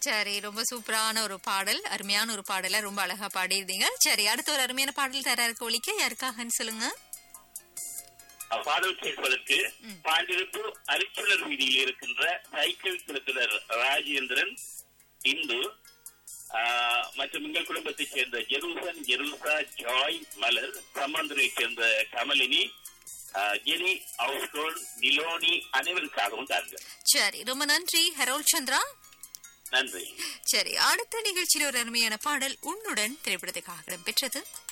சரி ரொம்ப சூப்பரான ஒரு பாடல் அருமையான ஒரு பாடலை ரொம்ப அழகா பாடியிருந்தீங்க சரி அடுத்த ஒரு அருமையான பாடல் தர இருக்க ஒழிக்க யாருக்காகன்னு சொல்லுங்க பாடல் கேட்பதற்கு பாண்டிருப்பு அரிச்சுலர் வீதியில் இருக்கின்ற சைக்கிள் திருத்தலர் ராஜேந்திரன் இந்து ஆஹ், மற்றும் எங்கள் குடும்பத்தைச் சேர்ந்த ஜெருசன் ஜெருசா ஜாய் மலர் சம்பந்தனைச் சேர்ந்த கமலினி ஆஹ், ஜெனி அவுஸ்டோல் நிலோனி அனைவருக்காகவும் தாருங்கள் சரி ரொம்ப நன்றி ஹரோல் சந்திரா நன்றி சரி அடுத்த நிகழ்ச்சியில் ஒரு அருமையான பாடல் உன்னுடன் திரைப்படத்துக்காக இடம்பெற்றது